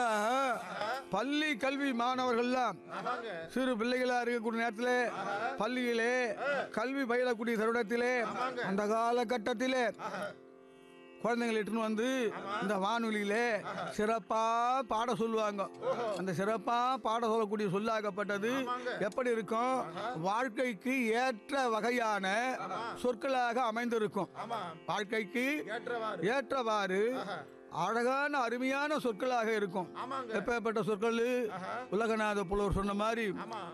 பள்ளி கல்வி மாணவர்கள்லாம் ஆமாங்க சிறு பிள்ளைகளா இருக்கக்கூடிய நேரத்திலே பள்ளியிலே கல்வி பயிலக்கூடிய தருணத்திலே அந்த காலகட்டத்திலே குழந்தைங்களை இட்டுன்னு வந்து இந்த வானொலியிலே சிறப்பா பாட சொல்லுவாங்க அந்த சிறப்பா பாட சொல்லக்கூடிய சொல்லாகப்பட்டது எப்படி இருக்கும் வாழ்க்கைக்கு ஏற்ற வகையான சொற்களாக அமைந்திருக்கும் ஆமா வாழ்க்கைக்கு ஏற்றவாறு ஏற்றவாறு அழகான அருமையான சொற்களாக இருக்கும் ஆமாங்க எப்பேற்பட்ட சொற்கள் உலகநாத புலவர் சொன்ன மாதிரி ஆமா